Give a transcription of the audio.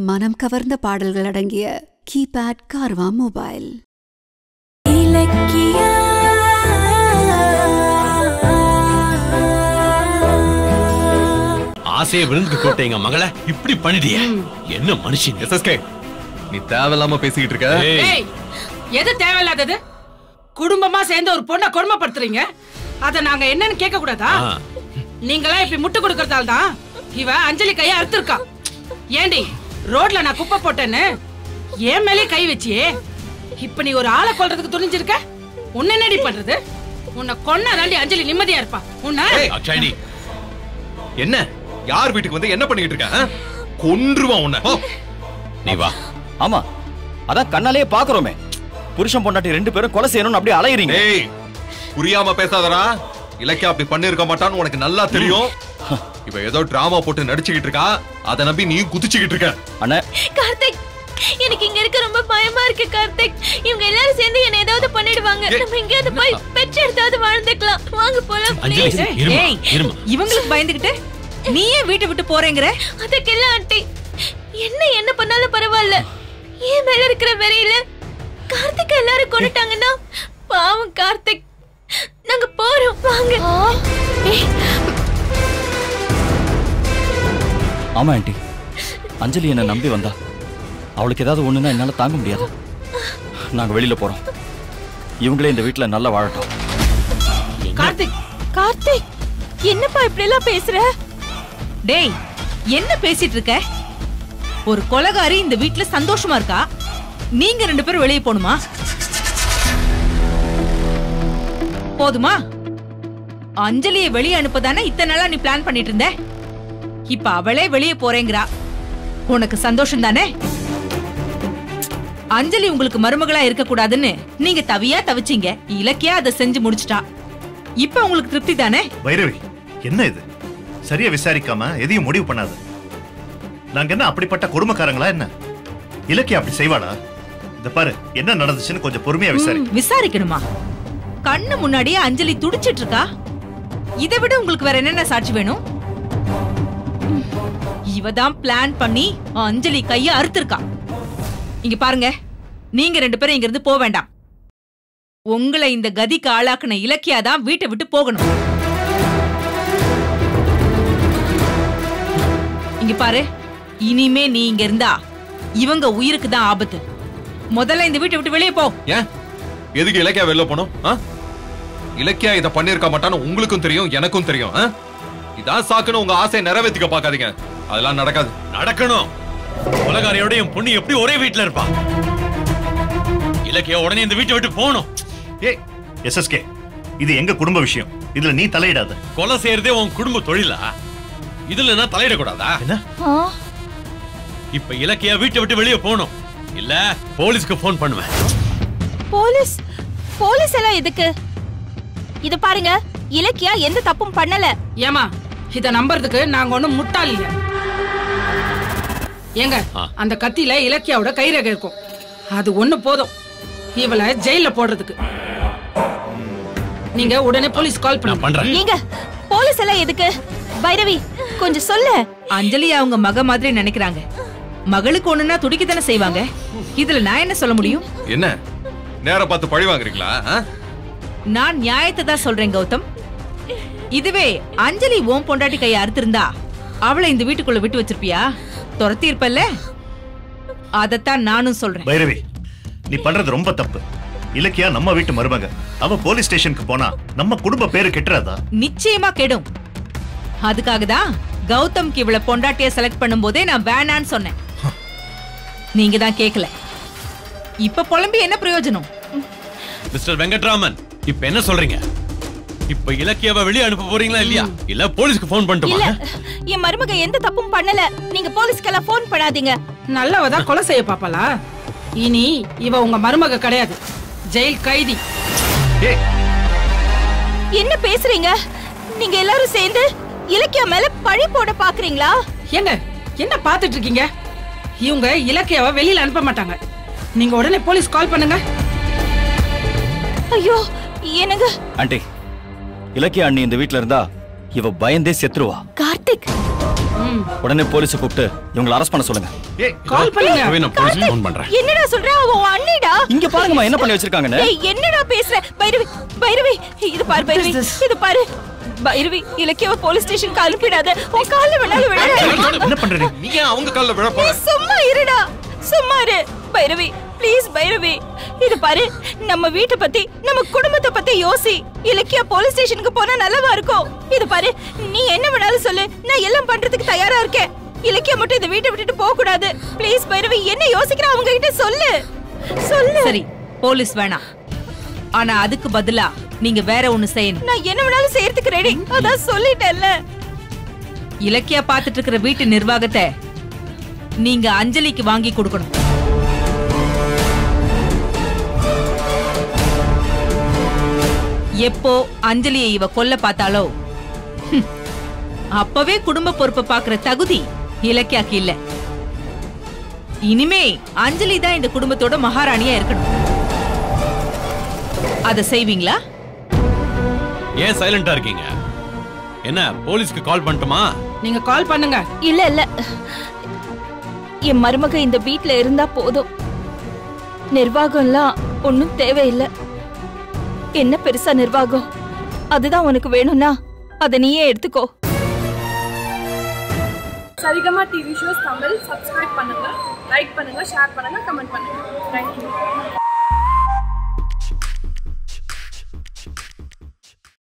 மனம் கவர்ந்த பாடல்கள் அடங்கிய கீபேட் கார்வா மொபைல் இலக்கியா ஆசையை விழுந்து போட்ட எங்க மகளை இப்படி பண்ணிட்டிய என்ன மனுஷங்க எஸ்எஸ்கே நீ தேவையில்லாம பேசிக்கிட்டு இருக்க ஏய், ஏய் எது தேவையில்லாதது குடும்பமா சேர்ந்து ஒரு பொண்ணை கொடுமைப்படுத்துறீங்க அத நாங்க என்னன்னு கேட்க கூடாதா ஆ. நீங்களா இப்படி முட்டு கொடுக்கறதால தான் இவ அஞ்சலி கைய அறுத்திருக்கா ஏண்டி ரோட்ல நான் குப்பை போட்டேன்னு ஏன் மேலே கை வச்சியே இப்ப நீ ஒரு ஆளை கொல்றதுக்கு துணிஞ்சிருக்க உன்ன என்னடி பண்றது உன்னை கொன்னா தாண்டி அஞ்சலி நிம்மதியா இருப்பா உன்ன அக்ஷாயினி என்ன யார் வீட்டுக்கு வந்து என்ன பண்ணிக்கிட்டு இருக்க ஆ? கொன்றுவான் உன்னை போ. நீ வா ஆமா அதான் கண்ணாலேயே பாக்குறோமே புருஷன் பொண்டாட்டி ரெண்டு பேரும் கொலை செய்யணும்னு அப்படியே அலையறீங்க ஏய் புரியாம பேசாதடா இலக்கியா அப்படி பண்ணிருக்க மாட்டான்னு உனக்கு நல்லா தெரியும் இவ ஏதோ டிராமா போட்டு நடிச்சுக்கிட்டு இருக்கா அதை நம்பி நீ குதிச்சுக்கிட்டு இருக்க அண்ணா கார்த்திக் எனக்கு இங்க இருக்க ரொம்ப பயமா இருக்கு கார்த்திக் இவங்க எல்லாரும் சேர்ந்து என்ன ஏதாவது பண்ணிடுவாங்க ஏய். நம்ம எங்கேயாவது போய் பெற்று எடுத்தாவது வாழ்ந்துக்கலாம் வாங்க போலாம் அஞ்சலி please. இருமா ஏய். இருமா இவங்களுக்கு பயந்துகிட்டு நீ ஏன் வீட்டை விட்டு போறேங்கிற அதுக்கெல்லாம் ஆண்டி என்ன என்ன பண்ணாலும் பரவாயில்ல ஏன் மேல இருக்கிற வெறியில கார்த்திக் எல்லாரும் கொண்டுட்டாங்கன்னா பாவம் கார்த்திக் நாங்க போறோம் வாங்க ஏய், ஆமா ஆண்டி அஞ்சலி என்ன நம்பி வந்தா அவளுக்கு ஏதாவது ஒண்ணுன்னா என்னால தாங்க முடியாது நாங்க வெளியில போறோம் இவங்களே இந்த வீட்டுல நல்லா வாழட்டும் கார்த்திக் கார்த்திக் என்னப்பா இப்படி எல்லாம் பேசுற டேய் என்ன பேசிட்டு இருக்க ஒரு கொலகாரி இந்த வீட்ல சந்தோஷமா இருக்கா நீங்க ரெண்டு பேரும் வெளியே போணுமா போதுமா அஞ்சலியை வெளியே அனுப்பதானே இத்தனை நாளா நீ பிளான் பண்ணிட்டு இருந்த இப்ப அவளே வெளியே போறேங்கிறா உனக்கு சந்தோஷம் தானே அஞ்சலி உங்களுக்கு மருமகளா இருக்க கூடாதுன்னு நீங்க தவியா தவிச்சீங்க இலக்கியா அதை செஞ்சு முடிச்சிட்டா இப்ப உங்களுக்கு திருப்தி தானே வைரவி என்ன இது சரியா விசாரிக்காம எதையும் முடிவு பண்ணாத நாங்க என்ன அப்படிப்பட்ட கொடுமைக்காரங்களா என்ன இலக்கியம் அப்படி செய்வாளா இந்த பாரு என்ன நடந்துச்சுன்னு கொஞ்சம் பொறுமையா விசாரி ம், விசாரிக்கணுமா கண்ணு முன்னாடியே அஞ்சலி துடிச்சிட்டு இருக்கா இதை விட உங்களுக்கு வேற என்னென்ன சாட்சி வேணும் ம், இவ தான் பிளான் பண்ணி அஞ்சலி கைய அறுத்திருக்கா இங்க பாருங்க நீங்க ரெண்டு பேரும் இங்க இருந்து போக வேண்டாம் உங்களை இந்த கதிக்கு ஆளாக்குன இலக்கியா தான் வீட்டை விட்டு போகணும் இங்க பாரு இனிமே நீ இங்க இருந்தா இவங்க உயிருக்கு தான் ஆபத்து முதல்ல இந்த வீட்டை விட்டு வெளியே போ ஏன் எதுக்கு இலக்கியா வெளில போனோம் ஆ? இலக்கியா இத பண்ணிருக்க மாட்டான்னு உங்களுக்கும் தெரியும் எனக்கும் தெரியும் ஆ? இதான் சாக்குன்னு உங்க ஆசையை நிறைவேற்றிக்க பார்க்காதீங்க அதெல்லாம் நடக்காது நடக்கணும் உலகாரியோட என் பொண்ணு எப்படி ஒரே வீட்டுல இருப்பா இலக்கிய உடனே இந்த வீட்டை விட்டு போகணும் ஏய் எஸ்எஸ்கே இது எங்க குடும்ப விஷயம் இதுல நீ தலையிடாத கொலை செய்யறதே உன் குடும்ப தொழிலா இதுல நான் தலையிடக்கூடாதா என்ன இப்ப இலக்கியா வீட்டை விட்டு வெளியே போகணும் இல்ல போலீஸ்க்கு ஃபோன் பண்ணுவேன் போலீஸ் போலீஸ் எல்லாம் எதுக்கு இது பாருங்க இலக்கியா எந்த தப்பும் பண்ணல ஏமா இத நம்புறதுக்கு நாங்க ஒண்ணும் முட்டாள் இல்ல ஏங்க ஆ. அந்த கத்தியில இலக்கியாவோட கைரேகை இருக்கும் அது ஒண்ணு போதும் இவளை ஜெயில போடுறதுக்கு நீங்க உடனே போலீஸ் கால் நான் பண்ணுங்க பண்றேன் நீங்க போலீஸ் எல்லாம் எதுக்கு பைரவி கொஞ்சம் சொல்லு அஞ்சலி அவங்க மக மாதிரி நினைக்கிறாங்க மகளுக்கு ஒண்ணுன்னா துடிக்கத்தானே செய்வாங்க இதுல நான் என்ன சொல்ல முடியும் என்ன நேரா பார்த்து பழி வாங்குறீங்களா ஆ? நான் நியாயத்தை தான் சொல்றேன் கௌதம் இதுவே அஞ்சலி ஓம் பொண்டாட்டி கையை அறுத்திருந்தா அவளை இந்த வீட்டுக்குள்ள விட்டு வச்சிருப்பியா துரத்தி இருப்பல்ல அதத்தான் நானும் சொல்றேன் வைரவி நீ பண்றது ரொம்ப தப்பு இலக்கியா நம்ம வீட்டு மருமக அவ போலீஸ் ஸ்டேஷனுக்கு போனா நம்ம குடும்ப பேரு கெட்டுறாதா நிச்சயமா கெடும் அதுக்காக தான் கௌதம்க்கு இவள பொண்டாட்டிய செலக்ட் பண்ணும்போதே நான் வேணான்னு சொன்னேன் நீங்க தான் கேக்கல இப்ப புலம்பி என்ன பிரயோஜனம் மிஸ்டர் வெங்கட்ராமன் இப்ப என்ன சொல்றீங்க இப்ப இலக்கியாவை வெளியே அனுப்ப போறீங்களா இல்லையா இல்ல போலீஸ்க்கு ஃபோன் இல்ல பண்ணட்டுமா என் மருமக எந்த தப்பும் பண்ணல நீங்க போலீஸ்க்கெல்லாம் போன் பண்ணாதீங்க நல்லவதா கொலை செய்ய பாப்பாளா இனி இவ உங்க மருமக கிடையாது ஜெயில் கைதி ஏய் என்ன பேசுறீங்க நீங்க எல்லாரும் சேர்ந்து இலக்கியா மேல பழி போட பாக்குறீங்களா ஏங்க என்ன பாத்துட்டு இருக்கீங்க இவங்க இலக்கியாவை வெளியில அனுப்ப மாட்டாங்க நீங்க உடனே போலீஸ் கால் பண்ணுங்க ஐயோ என்னங்க ஆண்டி இலக்கிய அண்ணி இந்த வீட்ல இருந்தா இவ பயந்தே செத்துருவா கார்த்திக் ம் உடனே போலீஸை கூப்பிட்டு இவங்களை அரெஸ்ட் பண்ண சொல்லுங்க ஏய் கால் பண்ணுங்க இப்பவே நான் போலீஸ் ஃபோன் பண்றேன் என்னடா சொல்ற அவ உன் அண்ணிடா இங்க பாருங்கம்மா என்ன பண்ணி வச்சிருக்காங்கன்னு ஏய் என்னடா பேசுற பைரவி பைரவி இது பாரு பைரவி இது பாரு பைரவி இலக்கியவ போலீஸ் ஸ்டேஷனுக்கு அனுப்பிடாத உன் கால்ல வேணாலும் விழ என்ன பண்றீங்க நீ ஏன் அவங்க கால்ல விழ போற சும்மா இருடா சும்மா இரு பைரவி ப்ளீஸ் பைரவி இது பாரு நம்ம வீட்டை பத்தி நம்ம குடும்பத்தை பத்தி யோசி இலக்கியா போலீஸ் ஸ்டேஷனுக்கு போனா நல்லவா இருக்கும் இது பாரு நீ என்ன வேணாலும் சொல்லு நான் எல்லாம் பண்றதுக்கு தயாரா இருக்கேன் இலக்கியா மட்டும் இந்த வீட்டை விட்டுட்டு போக கூடாது ப்ளீஸ் பைரவி என்ன யோசிக்கிற அவங்க கிட்ட சொல்லு சொல்லு சரி போலீஸ் வேணாம் ஆனா அதுக்கு பதிலா நீங்க வேற ஒண்ணு செய்யணும் நான் என்ன வேணாலும் செய்யறதுக்கு ரெடி அதான் சொல்லிட்டேன்ல இலக்கியா பார்த்துட்டு இருக்கிற வீட்டு நிர்வாகத்தை நீங்க அஞ்சலிக்கு வாங்கி கொடுக்கணும் எப்போ அஞ்சலியை இவ கொல்ல பார்த்தாலோ ஹம், அப்பவே குடும்ப பொறுப்பை பாக்குற தகுதி இலக்கியாக்கு இல்ல இனிமே அஞ்சலி தான் இந்த குடும்பத்தோட மகாராணியா இருக்கணும் அத செய்வீங்களா ஏன் சைலண்டா இருக்கீங்க என்ன போலீஸ்க்கு கால் பண்ணட்டுமா நீங்க கால் பண்ணுங்க இல்ல இல்ல என் மருமக இந்த வீட்ல இருந்தா போதும் நிர்வாகம்லாம் ஒண்ணும் தேவையில்லை என்ன பெருசா நிர்வாகம் அதுதான் உனக்கு வேணும்னா அத நீயே எடுத்துக்கோ Saregama TV shows Tamil subscribe பண்ணுங்க லைக் பண்ணுங்க ஷேர் பண்ணுங்க கமெண்ட் பண்ணுங்க தேங்க்யூ